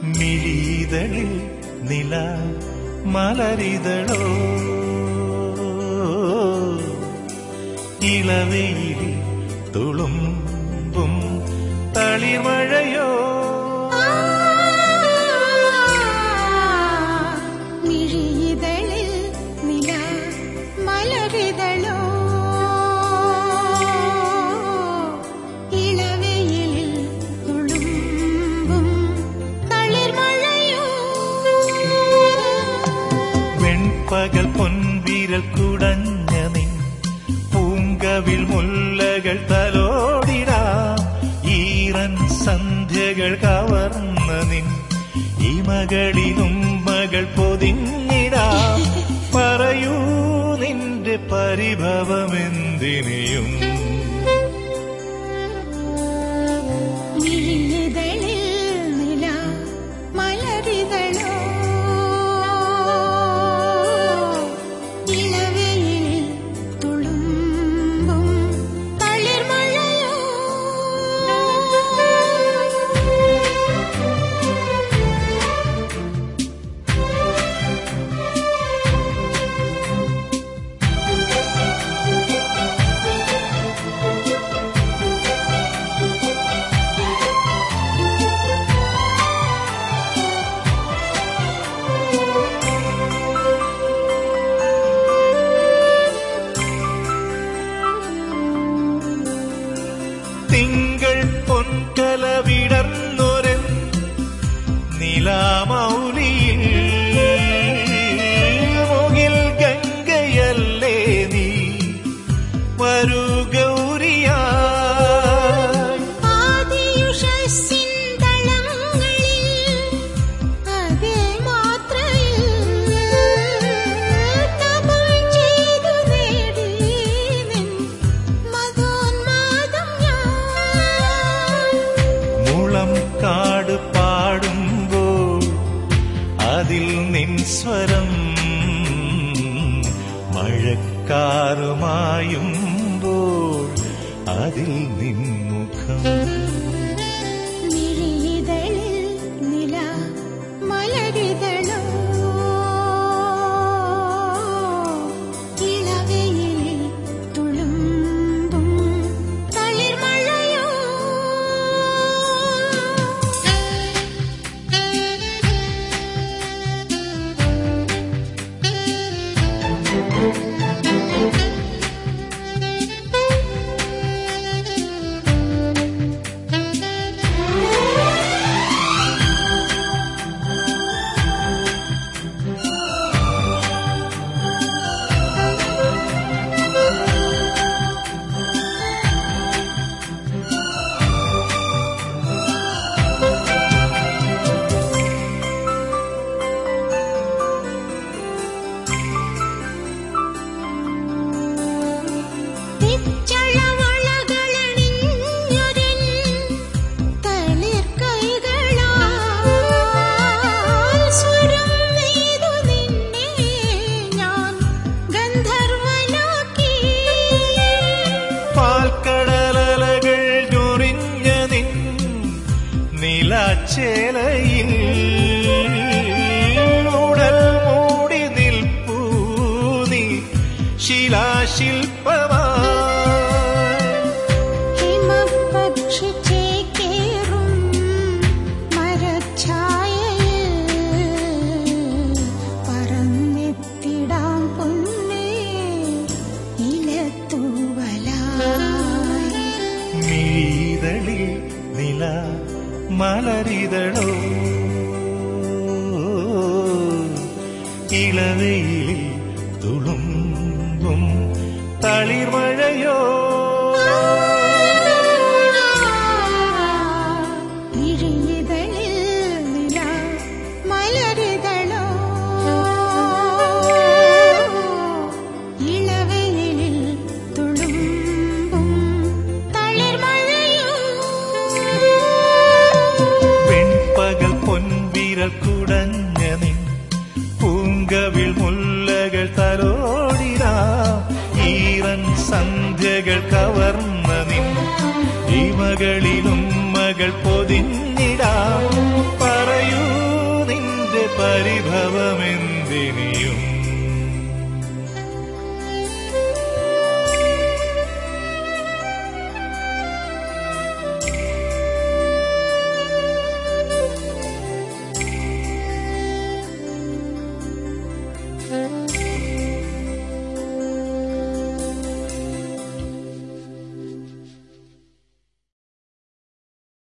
മിഴിതളിൽ നില മലരിതളോ ഇളവയിൽ തുളുമ്പും തളിമഴയോ മിഴിയിതളിൽ നില മലരിതളോ ഇളവെയിലിൽ തുളുമ്പും തളിർമഴയോ വെൺപകൽ പൊൻവിരൽ കുടഞ്ഞ നിൻ പൂങ്കവിൽ മുല്ലകൾ തലോടിടാ ഈറൻ സന്ധ്യകൾ കവർന്ന നിൻ ഇമകളിലും മകൾ പൊതിഞ്ഞിടാ പറയൂ നിന്റെ പരിഭവമെന്തിനെയും മിഴിയിതളിൽ നില മലരിതളോ ഇളവെയിലിൽ തുളുമ്പും തളിർമഴയോ തിങ്കൾ പൊൻകല വിടർന്നൊരൻ നിലാമൗലിയിൽ മുകിൽ ഗംഗയല്ലേ നീ വരൂ ഗൗരിയായി ആദിയുഷസ്സിൻ തളങ്ങളിൽ അതേ മാത്രയിൽ തപം ചെയ്തു നേടി നിൻ മധോന്മാദം ഞാൻ മുളം കാട് പാടുമ്പോൾ അതിൽ നിൻ സ്വരം മഴക്കാറുമായുമ്പോൾ അതിൽ നിൻ മുഖം മിഴിയിതളിൽ നില മലരിതളോ ഇളവെയിലിൽ തുളുമ്പും തളിർമഴയോ പിച്ചളവളകളണിഞ്ഞൊരൻ തളിർക്കൈകളാൽ സ്വരം നെയ്തു നിന്നെ ഞാൻ ഗന്ധർവനാക്കി പാൽക്കടലകൾ ഞൊറിഞ്ഞ നിൻ നിലാച്ചേലയിൽ ഉടൽ മൂടി നിൽപ്പൂ നീ ശിലാശില്പമായി ഹിമപക്ഷി ചേക്കേറും മരഛായയിൽ പറന്നെത്തിടാം പൊന്നേ ഇലത്തൂവലായി മിഴിതളിൽ നില മലരിതളോ ഇളവയിൽ തുളുമ്പും തളിർമഴയോ മിഴിയിതളിൽ നില മലരിതളോ ഇളവെയിലിൽ തുളുമ്പും തളിർമഴയോ വെൺപകൽ പൊൻവിരൽ കുടഞ്ഞ നിൻ പൂങ്കവിൽ മുല്ലകൾ തലോടിടാ ഈറൻ സന്ധ്യകൾ കവർന്ന നിൻ ഇമകളിലും മകൾ പൊതിഞ്ഞിടാ പറയൂ പരിഭവമെന്തിനിയും